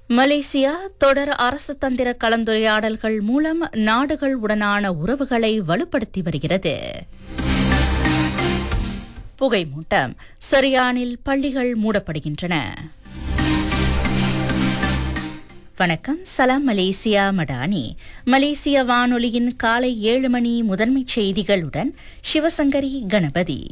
Malaysia தொடர் அரசு தந்திர கலந்துரையாடல்கள் மூலம் நாடுகள் உடனான உறவுகளை வலுப்படுத்தி வருகிறது புகைமூட்டம் சரியானில் பள்ளிகள் மூடப்படுகின்றன வணக்கம் சலாம் மலேசியா மடானி மலேசிய வானொலியின் காலை ஏழு மணி முதன்மைச் செய்திகளுடன் சிவசங்கரி கணபதி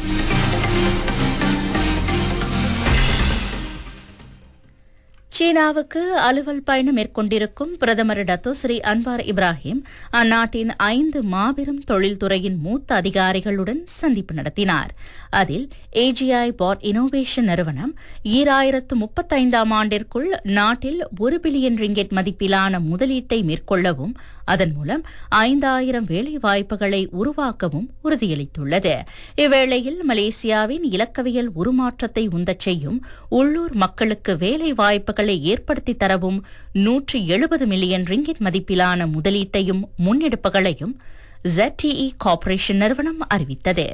சீனாவுக்கு அலுவல் பயணம் மேற்கொண்டிருக்கும் பிரதமர் டத்தோஸ்ரீ அன்வார் இப்ராஹிம் அந்நாட்டின் ஐந்து மாபெரும் தொழில்துறையின் மூத்த அதிகாரிகளுடன் சந்திப்பு நடத்தினார் அதில் ஏஜிஐ பாட் இனோவேஷன் நிறுவனம் ஈராயிரத்து முப்பத்தைந்தாம் ஆண்டிற்குள் நாட்டில் ஒரு பில்லியன் ரிங்கெட் மதிப்பிலான முதலீட்டை மேற்கொள்ளவும் அதன் மூலம் ஐந்தாயிரம் வேலை வாய்ப்புகளை உருவாக்கவும் உறுதியளித்துள்ளது இவ்வேளையில் மலேசியாவின் இலக்கவியல் உருமாற்றத்தை உந்தச் செய்யும் உள்ளூர் மக்களுக்கு வேலை வாய்ப்புகளை ஏற்படுத்தி தரவும் நூற்றி எழுபது மில்லியன் ரிங்கிட் மதிப்பிலான முதலீட்டையும் முன்னெடுப்புகளையும் ZTE கார்ப்பரேஷன் நிறுவனம் அறிவித்தது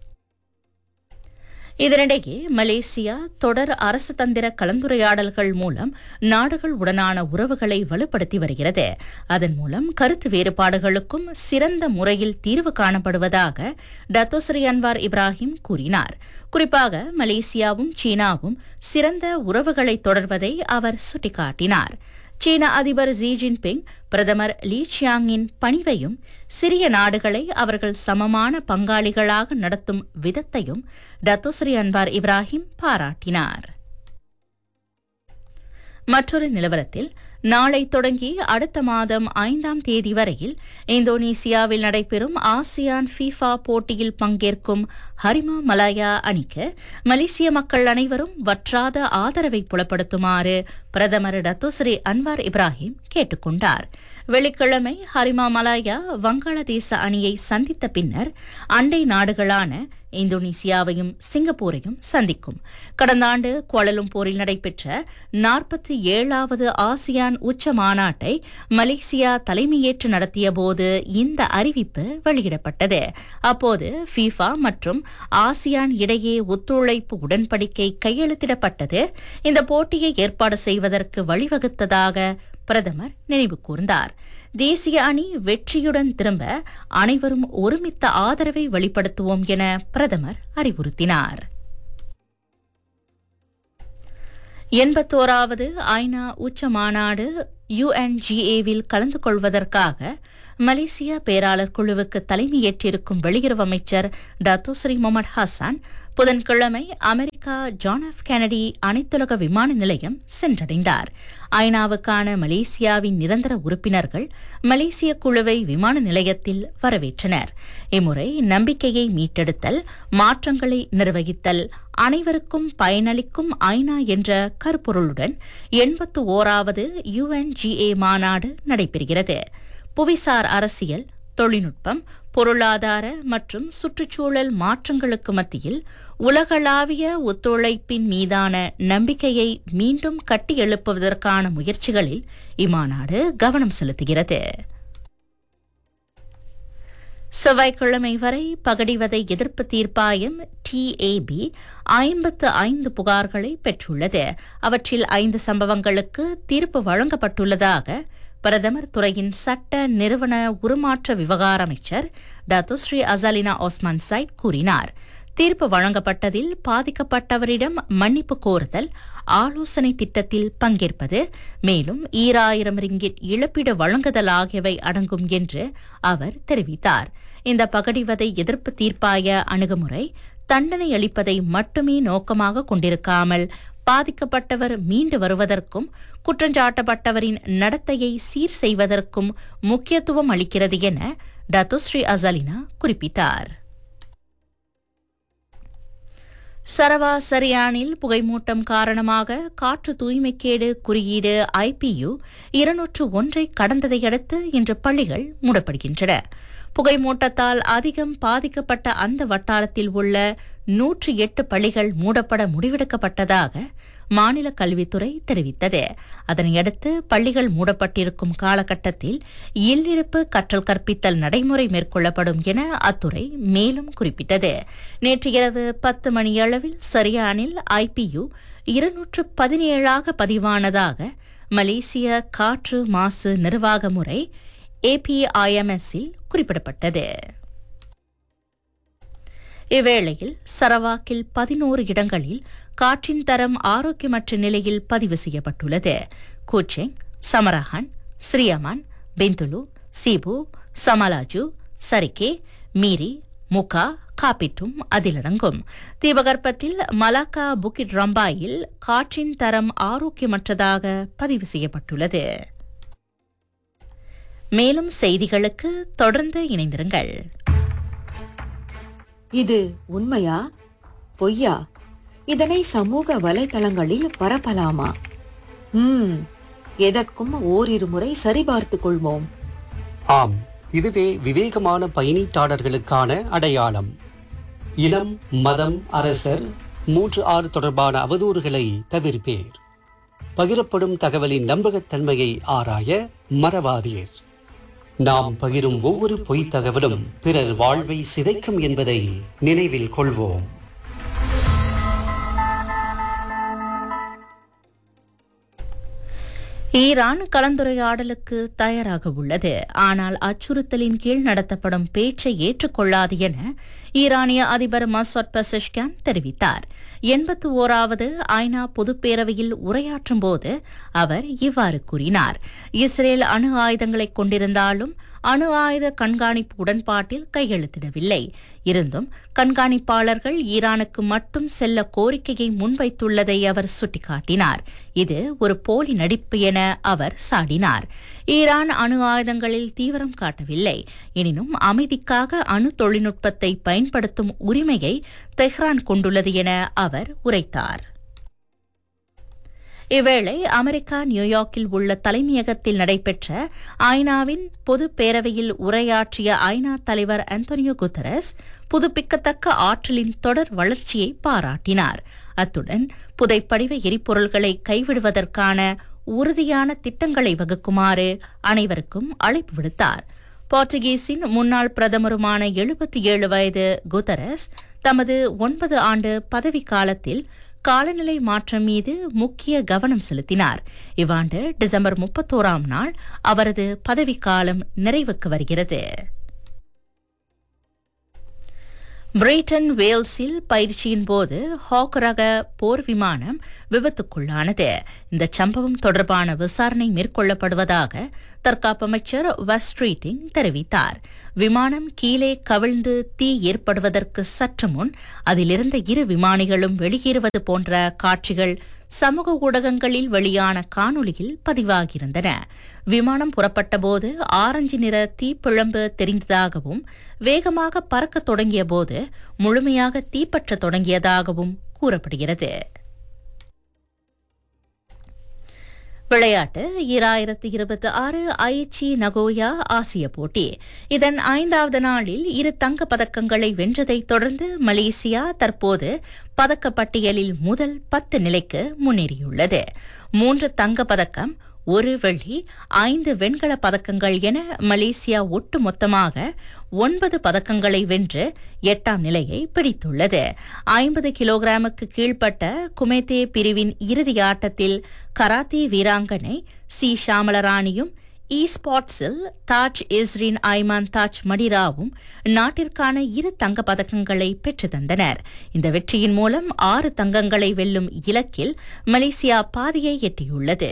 இதனிடையே மலேசியா தொடர் அரசு தந்திர கலந்துரையாடல்கள் மூலம் நாடுகள் உடனான உறவுகளை வலுப்படுத்தி வருகிறது அதன் மூலம் கருத்து வேறுபாடுகளுக்கும் சிறந்த முறையில் தீர்வு காணப்படுவதாக டத்தோஸ்ரீ அன்வார் இப்ராஹிம் கூறினார் குறிப்பாக மலேசியாவும் சீனாவும் சிறந்த உறவுகளை தொடர்வதை அவர் சுட்டிக்காட்டினார் சீன அதிபர் ஜி ஜின்பிங் பிரதமர் லீ சியாங்கின் பணிவையும் சிறிய நாடுகளை அவர்கள் சமமான பங்காளிகளாக நடத்தும் விதத்தையும் டத்தோஸ்ரீ அன்வார் இப்ராஹிம் பாராட்டினார் மற்றொரு நிலவரத்தில் நாளை தொடங்கி அடுத்த மாதம் ஐந்தாம் தேதி வரையில் இந்தோனேசியாவில் நடைபெறும் ஆசியான் ஃபீஃபா போட்டியில் பங்கேற்கும் ஹரிமா மலாயா அணிக்கு மலேசிய மக்கள் அனைவரும் வற்றாத ஆதரவை புலப்படுத்துமாறு பிரதமர் டத்தோஸ்ரீ அன்வார் இப்ராஹிம் கேட்டுக் கொண்டார் வெள்ளிக்கிழமை ஹரிமா மலாயா வங்காளதேச அணியை சந்தித்த பின்னர் அண்டை நாடுகளான இந்தோனேசியாவையும் சிங்கப்பூரையும் சந்திக்கும் கடந்த ஆண்டு கோலலும்பூரில் நடைபெற்ற நாற்பத்தி ஏழாவது ஆசியான் உச்ச மாநாட்டை மலேசியா தலைமையேற்று நடத்தியபோது இந்த அறிவிப்பு வெளியிடப்பட்டது அப்போது ஃபீஃபா மற்றும் ஆசியான் இடையே ஒத்துழைப்பு உடன்படிக்கை கையெழுத்திடப்பட்டது இந்த போட்டியை ஏற்பாடு செய்வதற்கு வழிவகுத்ததாக பிரதமர் நினைவு கூர்ந்தார் தேசிய அணி வெற்றியுடன் திரும்ப அனைவரும் ஒருமித்த ஆதரவை வெளிப்படுத்துவோம் என பிரதமர் அறிவுறுத்தினார் எண்பத்தோராவது ஐநா உச்ச மாநாடு யுஎன்ஜிஏவில் கலந்து கொள்வதற்காக மலேசிய பேராளர் குழுவுக்கு தலைமையேற்றிருக்கும் வெளியுறவு அமைச்சர் டத்தோஸ்ரீ முகமது ஹசான் புதன்கிழமை அமெரிக்கா ஜான் எஃப் கெனடி அனைத்துலக விமான நிலையம் சென்றடைந்தார் ஐநாவுக்கான மலேசியாவின் நிரந்தர உறுப்பினர்கள் மலேசிய குழுவை விமான நிலையத்தில் வரவேற்றனர் இம்முறை நம்பிக்கையை மீட்டெடுத்தல் மாற்றங்களை நிர்வகித்தல் அனைவருக்கும் பயனளிக்கும் ஐநா என்ற கருப்பொருளுடன் எண்பத்து ஓராவது யுஎன்ஜிஏ மாநாடு நடைபெறுகிறது புவிசார் அரசியல் தொழில்நுட்பம் பொருளாதார மற்றும் சுற்றுச்சூழல் மாற்றங்களுக்கு மத்தியில் உலகளாவிய ஒத்துழைப்பின் மீதான நம்பிக்கையை மீண்டும் கட்டியெழுப்புவதற்கான முயற்சிகளில் இம்மாநாடு கவனம் செலுத்துகிறது செவ்வாய்க்கிழமை வரை பகடிவதை எதிர்ப்பு தீர்ப்பாயம் டிஏபி ஐம்பத்து ஐந்து புகார்களை பெற்றுள்ளது அவற்றில் ஐந்து சம்பவங்களுக்கு தீர்ப்பு வழங்கப்பட்டுள்ளதாக பிரதமர் துறையின் சட்ட நிறுவன உருமாற்ற விவகார அமைச்சர் டத்துஸ்ரீ அசாலினா ஓஸ்மான் சைட் கூறினார் தீர்ப்பு வழங்கப்பட்டதில் பாதிக்கப்பட்டவரிடம் மன்னிப்பு கோருதல் ஆலோசனை திட்டத்தில் பங்கேற்பது மேலும் ஈராயிரம் ரிங்கிட் இழப்பீடு வழங்குதல் ஆகியவை அடங்கும் என்று அவர் தெரிவித்தார் இந்த பகடிவதை எதிர்ப்பு தீர்ப்பாய அணுகுமுறை தண்டனை அளிப்பதை மட்டுமே நோக்கமாக கொண்டிருக்காமல் பாதிக்கப்பட்டவர் மீண்டு வருவதற்கும் குற்றஞ்சாட்டப்பட்டவரின் நடத்தையை சீர் செய்வதற்கும் முக்கியத்துவம் அளிக்கிறது என டத்துஸ்ரீ அசலினா குறிப்பிட்டார் சரவா சரியானில் புகைமூட்டம் காரணமாக காற்று தூய்மைக்கேடு குறியீடு ஐபியு இருநூற்று ஒன்றை கடந்ததையடுத்து இன்று பள்ளிகள் மூடப்படுகின்றன புகைமூட்டத்தால் அதிகம் பாதிக்கப்பட்ட அந்த வட்டாரத்தில் உள்ள நூற்றி எட்டு பள்ளிகள் மூடப்பட முடிவெடுக்கப்பட்டதாக மாநில கல்வித்துறை தெரிவித்தது அதனையடுத்து பள்ளிகள் மூடப்பட்டிருக்கும் காலகட்டத்தில் இல்லிருப்பு கற்றல் கற்பித்தல் நடைமுறை மேற்கொள்ளப்படும் என அத்துறை மேலும் குறிப்பிட்டது நேற்று இரவு பத்து மணியளவில் சரியானில் ஐபியு இருநூற்று பதினேழாக பதிவானதாக மலேசிய காற்று மாசு நிர்வாக முறை ஏபிஐஎம்எஸ்ஸில் குறிப்பிடப்பட்டது இவ்வேளையில் சரவாக்கில் பதினோரு இடங்களில் காற்றின் தரம் ஆரோக்கியமற்ற நிலையில் பதிவு செய்யப்பட்டுள்ளது கூச்செங் சமரஹான் ஸ்ரீயமான் பெந்துலு சீபு சமலாஜு சரிகே மீரி முகா காப்பிட்டும் அதிலடங்கும் தீபகற்பத்தில் மலாக்கா புக்கிட் ரம்பாயில் காற்றின் தரம் ஆரோக்கியமற்றதாக பதிவு செய்யப்பட்டுள்ளது மேலும் செய்திகளுக்கு தொடர்ந்து இணைந்திருங்கள் இது உண்மையா பொய்யா இதனை சமூக வலைதளங்களில் பரப்பலாமா ம் எதற்கும் ஓரிரு முறை சரிபார்த்துக் கொள்வோம் ஆம் இதுவே விவேகமான பயணீட்டாளர்களுக்கான அடையாளம் இனம் மதம் அரசர் மூன்று ஆறு தொடர்பான அவதூறுகளை தவிர்ப்பேர் பகிரப்படும் தகவலின் நம்பகத்தன்மையை ஆராய மறவாதீர் நாம் பகிரும் ஒவ்வொரு பொய்த் தகவலும் பிறர் வாழ்வை சிதைக்கும் என்பதை நினைவில் கொள்வோம் ஈரான் கலந்துரையாடலுக்கு தயாராக உள்ளது ஆனால் அச்சுறுத்தலின் கீழ் நடத்தப்படும் பேச்சை ஏற்றுக்கொள்ளாது என ஈரானிய அதிபர் மசோட் பசிஷ்கான் தெரிவித்தார் எண்பத்து ஓராவது ஐநா பொதுப்பேரவையில் உரையாற்றும் போது அவர் இவ்வாறு கூறினார் இஸ்ரேல் அணு ஆயுதங்களை கொண்டிருந்தாலும் அணு ஆயுத கண்காணிப்பு உடன்பாட்டில் கையெழுத்திடவில்லை இருந்தும் கண்காணிப்பாளர்கள் ஈரானுக்கு மட்டும் செல்ல கோரிக்கையை முன்வைத்துள்ளதை அவர் சுட்டிக்காட்டினார் இது ஒரு போலி நடிப்பு என அவர் சாடினார் ஈரான் அணு ஆயுதங்களில் தீவிரம் காட்டவில்லை எனினும் அமைதிக்காக அணு தொழில்நுட்பத்தை பயன்படுத்தும் உரிமையை தெஹ்ரான் கொண்டுள்ளது என அவர் உரைத்தார் இவ்வேளை அமெரிக்கா நியூயார்க்கில் உள்ள தலைமையகத்தில் நடைபெற்ற ஐநாவின் பொது பேரவையில் உரையாற்றிய ஐநா தலைவர் அந்தோனியோ குத்தரஸ் புதுப்பிக்கத்தக்க ஆற்றலின் தொடர் வளர்ச்சியை பாராட்டினார் அத்துடன் புதைப்படிவ எரிபொருள்களை கைவிடுவதற்கான உறுதியான திட்டங்களை வகுக்குமாறு அனைவருக்கும் அழைப்பு விடுத்தார் போர்ச்சுகீஸின் முன்னாள் பிரதமருமான எழுபத்தி ஏழு வயது குத்தரஸ் தமது ஒன்பது ஆண்டு பதவி காலத்தில் காலநிலை மாற்றம் மீது முக்கிய கவனம் செலுத்தினார் இவ்வாண்டு டிசம்பர் முப்பத்தோராம் நாள் அவரது பதவிக்காலம் நிறைவுக்கு வருகிறது பிரிட்டன் வேல்ஸில் பயிற்சியின் போது ஹாக் ரக போர் விமானம் விபத்துக்குள்ளானது இந்த சம்பவம் தொடர்பான விசாரணை மேற்கொள்ளப்படுவதாக தற்காப்பு அமைச்சர் வெஸ்ட்ரீட்டிங் தெரிவித்தார் விமானம் கீழே கவிழ்ந்து தீ ஏற்படுவதற்கு சற்று முன் அதிலிருந்த இரு விமானிகளும் வெளியேறுவது போன்ற காட்சிகள் சமூக ஊடகங்களில் வெளியான காணொளியில் பதிவாகியிருந்தன விமானம் புறப்பட்டபோது ஆரஞ்சு நிற தீப்பிழம்பு தெரிந்ததாகவும் வேகமாக பறக்கத் தொடங்கிய போது முழுமையாக தீப்பற்ற தொடங்கியதாகவும் கூறப்படுகிறது விளையாட்டு இராயிரத்து இருபத்தி ஆறு ஐச்சி நகோயா ஆசிய போட்டி இதன் ஐந்தாவது நாளில் இரு தங்கப் பதக்கங்களை வென்றதைத் தொடர்ந்து மலேசியா தற்போது பதக்க பட்டியலில் முதல் பத்து நிலைக்கு முன்னேறியுள்ளது மூன்று தங்கப் பதக்கம் ஒரு வெள்ளி ஐந்து வெண்கல பதக்கங்கள் என மலேசியா ஒட்டுமொத்தமாக ஒன்பது பதக்கங்களை வென்று எட்டாம் நிலையை பிடித்துள்ளது ஐம்பது கிலோகிராமுக்கு கீழ்ப்பட்ட குமேத்தே பிரிவின் இறுதி ஆட்டத்தில் கராத்தே வீராங்கனை சி ஷாமலராணியும் இ ஸ்பாட்ஸில் தாஜ் இஸ்ரின் ஐமான் தாஜ் மடிராவும் நாட்டிற்கான இரு தங்க பதக்கங்களை பெற்று தந்தனர் இந்த வெற்றியின் மூலம் ஆறு தங்கங்களை வெல்லும் இலக்கில் மலேசியா பாதியை எட்டியுள்ளது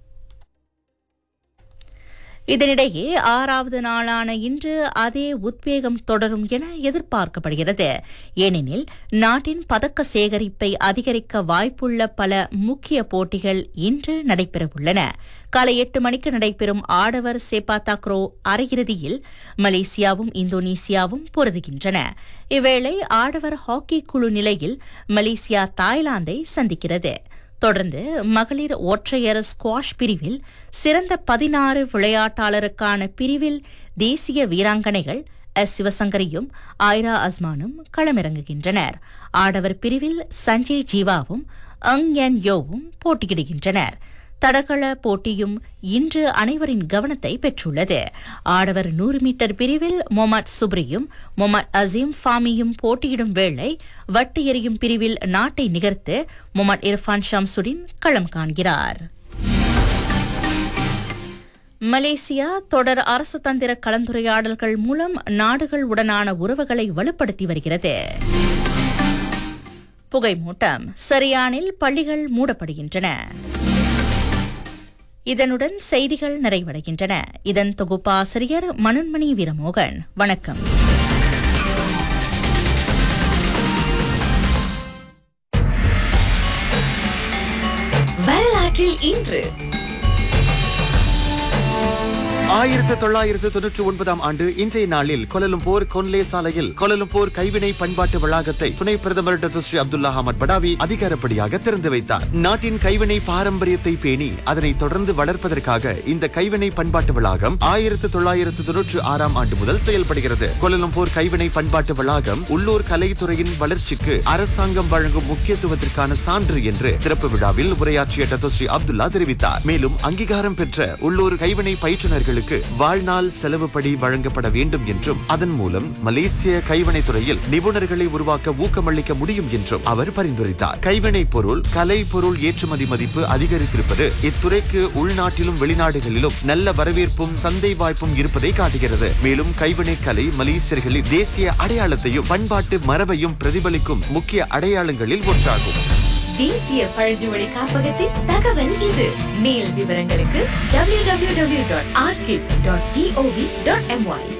இதனிடையே ஆறாவது நாளான இன்று அதே உத்வேகம் தொடரும் என எதிர்பார்க்கப்படுகிறது ஏனெனில் நாட்டின் பதக்க சேகரிப்பை அதிகரிக்க வாய்ப்புள்ள பல முக்கிய போட்டிகள் இன்று நடைபெறவுள்ளன காலை எட்டு மணிக்கு நடைபெறும் ஆடவர் சேப்பா தாக்ரோ அரையிறுதியில் மலேசியாவும் இந்தோனேசியாவும் பொருதுகின்றன இவ்வேளை ஆடவர் ஹாக்கி குழு நிலையில் மலேசியா தாய்லாந்தை சந்திக்கிறது தொடர்ந்து மகளிர் ஒற்றையர் ஸ்குவாஷ் பிரிவில் சிறந்த பதினாறு விளையாட்டாளருக்கான பிரிவில் தேசிய வீராங்கனைகள் எஸ் சிவசங்கரியும் ஆயிரா அஸ்மானும் களமிறங்குகின்றனர் ஆடவர் பிரிவில் சஞ்சய் ஜீவாவும் அங் என் யோவும் போட்டியிடுகின்றனர் தடகள போட்டியும் இன்று அனைவரின் கவனத்தை பெற்றுள்ளது ஆடவர் நூறு மீட்டர் பிரிவில் மொமட் சுப்ரியும் மொமட் அசீம் ஃபாமியும் போட்டியிடும் வேளை வட்டு எறியும் பிரிவில் நாட்டை நிகர்த்து மொமட் இர்ஃபான் ஷம்சுடின் களம் காண்கிறார் மலேசியா தொடர் அரசு தந்திர கலந்துரையாடல்கள் மூலம் நாடுகள் உடனான உறவுகளை வலுப்படுத்தி வருகிறது புகைமூட்டம் சரியானில் பள்ளிகள் மூடப்படுகின்றன இதனுடன் செய்திகள் நிறைவடைகின்றன இதன் தொகுப்பாசிரியர் மனோன்மணி வீரமோகன் வணக்கம் வரலாற்றில் இன்று ஆயிரத்து தொள்ளாயிரத்து தொன்னூற்றி ஒன்பதாம் ஆண்டு இன்றைய நாளில் கொலலும்போர் கொன்லே சாலையில் கொலலும்போர் கைவினை பண்பாட்டு வளாகத்தை துணை பிரதமர் doctor Sri Abdullah Ahmad Badawi அதிகாரப்படியாக திறந்து வைத்தார் நாட்டின் கைவினை பாரம்பரியத்தை பேணி அதனை தொடர்ந்து வளர்ப்பதற்காக இந்த கைவினை பண்பாட்டு வளாகம் ஆயிரத்து தொள்ளாயிரத்து தொன்னூற்றி ஆறாம் ஆண்டு முதல் செயல்படுகிறது கொலலும்போர் கைவினை பண்பாட்டு வளாகம் உள்ளூர் கலைத்துறையின் வளர்ச்சிக்கு அரசாங்கம் வழங்கும் முக்கியத்துவத்திற்கான சான்று என்று திறப்பு விழாவில் உரையாற்றிய டாக்டர் ஸ்ரீ அப்துல்லா தெரிவித்தார் மேலும் அங்கீகாரம் பெற்ற உள்ளூர் கைவினை பயிற்றுனர்களுக்கு வாழ்நாள் செலவுப்படி வழங்கப்பட வேண்டும் என்றும் அதன் மூலம் மலேசிய கைவினை துறையில் நிபுணர்களை உருவாக்க ஊக்கமளிக்க முடியும் என்றும் அவர் பரிந்துரைத்தார் கைவினை பொருள் கலை பொருள் ஏற்றுமதி மதிப்பு அதிகரித்திருப்பது இத்துறைக்கு உள்நாட்டிலும் வெளிநாடுகளிலும் நல்ல வரவேற்பும் சந்தை வாய்ப்பும் இருப்பதை காட்டுகிறது மேலும் கைவினை கலை மலேசியர்களின் தேசிய அடையாளத்தையும் பண்பாட்டு மரபையும் பிரதிபலிக்கும் முக்கிய அடையாளங்களில் ஒன்றாகும் தேசிய பழங்குடி காப்பகத்தின் தகவல் இது மேல் விவரங்களுக்கு www.archive.gov.my